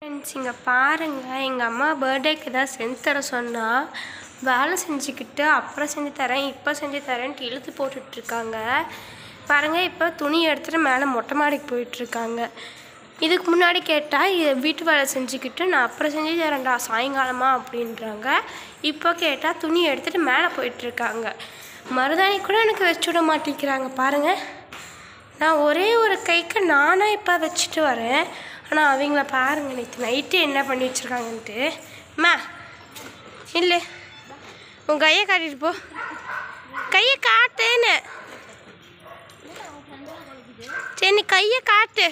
Friends இங்கே பாருங்கள் எங்கள் அம்மா பர்த்டேக்கு தான் செஞ்சு தர சொன்னா வேலை செஞ்சுக்கிட்டு அப்புறம் செஞ்சு தரேன் இப்போ செஞ்சு தரேன்ட்டு இழுத்து போட்டுட்ருக்காங்க பாருங்கள் இப்போ துணி எடுத்துகிட்டு மேலே மொட்டை மாடிக்கு போயிட்டுருக்காங்க இதுக்கு முன்னாடி கேட்டால் வீட்டு வேலை செஞ்சுக்கிட்டு நான் அப்புறம் செஞ்சு தரேன்டா சாயங்காலமா அப்படின்றாங்க இப்போ கேட்டால் துணி எடுத்துகிட்டு மேலே போயிட்டுருக்காங்க மருதாணி கூட எனக்கு வச்சு விட மாட்டேங்கிறாங்க பாருங்கள் நான் ஒரே ஒரு கைக்கு நானாக இப்போ வச்சுட்டு வரேன் ஆனால் அவங்கள பாருங்க நேற்று நைட்டு என்ன பண்ணி வச்சுருக்காங்கன்ட்டு அம்மா இல்லை உன் கையை காட்டிட்டு போ கையை காட்டுன்னு சரி நீ கையை காட்டு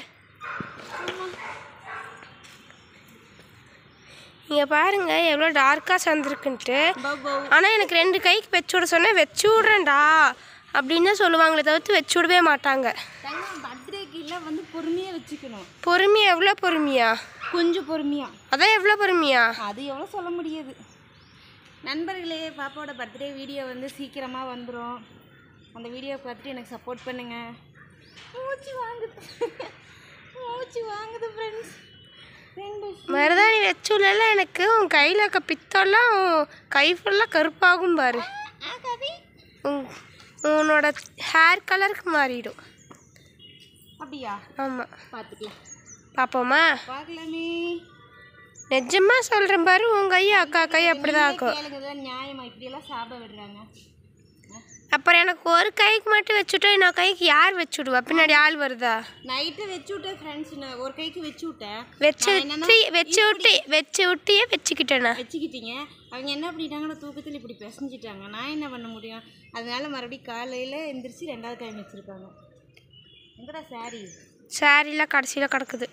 இங்கே பாருங்க எவ்வளோ டார்க்காக சேர்ந்துருக்குன்ட்டு ஆனால் எனக்கு ரெண்டு கைக்கு வச்சு விட சொன்னேன் வச்சு விட்றேன்டா அப்படின்னு தான் சொல்லுவாங்களே தவிர்த்து வச்சு விடவே மாட்டாங்க தங்கம் பர்த்டேக்கு இல்லை வந்து பொறுமையாக வச்சுக்கணும் பொறுமையா எவ்வளோ பொறுமையா கொஞ்சம் பொறுமையா அதான் எவ்வளோ பொறுமையா அது எவ்வளோ சொல்ல முடியாது நண்பர்களே பாப்பாவோட பர்த்டே வீடியோ வந்து சீக்கிரமாக வந்துடும் அந்த வீடியோ பார்த்துட்டு எனக்கு சப்போர்ட் பண்ணுங்க மூச்சு வாங்குது மூச்சு வாங்குது ஃப்ரெண்ட்ஸ் ரெண்டு மருதாணி வச்சு விடல எனக்கு உன் கையில் இருக்க பித்தம்லாம் உன் கை ஃபுல்லாக கருப்பாகும் பாரு ஆகாதி உன் உன்னோட ஹேர் கலருக்கு மாறிடும் அப்படியா ஆமாம் பார்த்துக்கலாம் பார்ப்போமா பார்க்கலாமே நிஜமா சொல்கிறேன் பாரு உன் கை அக்கா கை அப்படி தான் ஆக்கும் கேளுங்க நியாயமா இப்படியெல்லாம் சாப்பிட விடுறாங்க அப்புறம் எனக்கு ஒரு கைக்கு மட்டும் வச்சுட்டா இன்னொரு கைக்கு யார் வச்சு விடுவா பின்னாடி ஆள் வருதா நைட்டு வச்சு விட்டேன் ஃப்ரெண்ட்ஸ் ஒரு கைக்கு வச்சு விட்டேன் வச்சு நான் என்னன்னா, விட்டு வச்சு விட்டு வச்சு விட்டியே வச்சுக்கிட்டேண்ணா வச்சுக்கிட்டீங்க அவங்க என்ன பண்ணிட்டாங்கன்னா தூக்கத்தில் இப்படி பிசைஞ்சிட்டாங்க நான் என்ன பண்ண முடியும் அதனால மறுபடியும் காலையில் எந்திரிச்சு ரெண்டாவது டைம் வச்சுருக்காங்க எங்கடா சாரி சாரிலாம் கடைசியில் கிடக்குது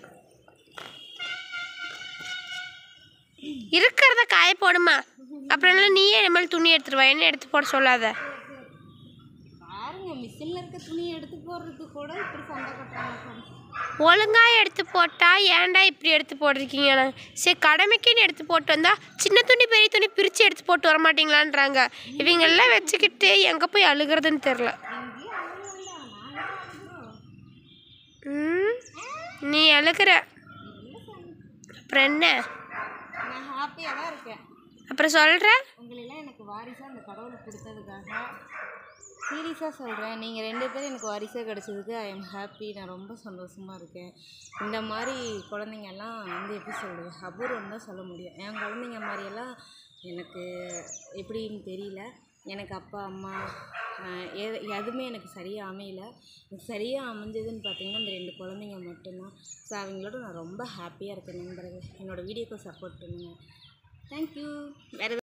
இருக்கிறத காய போடுமா அப்புறம் என்ன நீயே என் மேலே துணி எடுத்துட்டு வா என்ன எடுத்து போட சொல்லாத பாருங்க மிஷினில் இருக்க துணியை எடுத்து போடுறதுக்கு கூட இப்படி சண்டை கட்டுறாங்க friends. ஒழுங்கா எடுத்து போட்டா ஏன்டா இப்படி எடுத்து போட்டிருக்கீங்க நான் சரி கடமைக்குன்னு எடுத்து போட்டு வந்தா சின்ன துணி பெரிய துணி பிரித்து எடுத்து போட்டு வர மாட்டீங்களான்றாங்க இவங்க எல்லாம் வச்சுக்கிட்டு எங்கே போய் அழுகிறதுன்னு தெரில இங்கேயும் அவ்வளோ இல்லை நாங்கள் ம் நீ அழுகிற அப்புறம் என்ன நான் ஹாப்பியாக தான் இருக்கேன் அப்புறம் சொல்கிற உங்களெல்லாம் எனக்கு வாரிசாக அந்த கடவுள் கொடுத்ததுக்காக சீரியஸாக சொல்கிறேன் நீங்கள் ரெண்டு பேரும் எனக்கு வாரிசாக கிடச்சதுக்கு ஐ எம் ஹாப்பி நான் ரொம்ப சந்தோஷமாக இருக்கேன் இந்த மாதிரி குழந்தைங்கெல்லாம் வந்து எப்படி சொல்கிறது அபூர்வம் தான் சொல்ல முடியும் என் குழந்தைங்க மாதிரியெல்லாம் எனக்கு எப்படின்னு தெரியல எனக்கு அப்பா அம்மா ஆஹ், எது எதுவுமே எனக்கு சரியாக அமையல எனக்கு சரியாக அமைஞ்சதுன்னு பார்த்தீங்கன்னா இந்த ரெண்டு குழந்தைங்க மட்டும்தான் ஸோ அவங்களோட நான் ரொம்ப ஹாப்பியாக இருக்கேன் நண்பர்கள் என்னோடய வீடியோக்கு சப்போர்ட் பண்ணுங்கள் தேங்க்யூ வேறு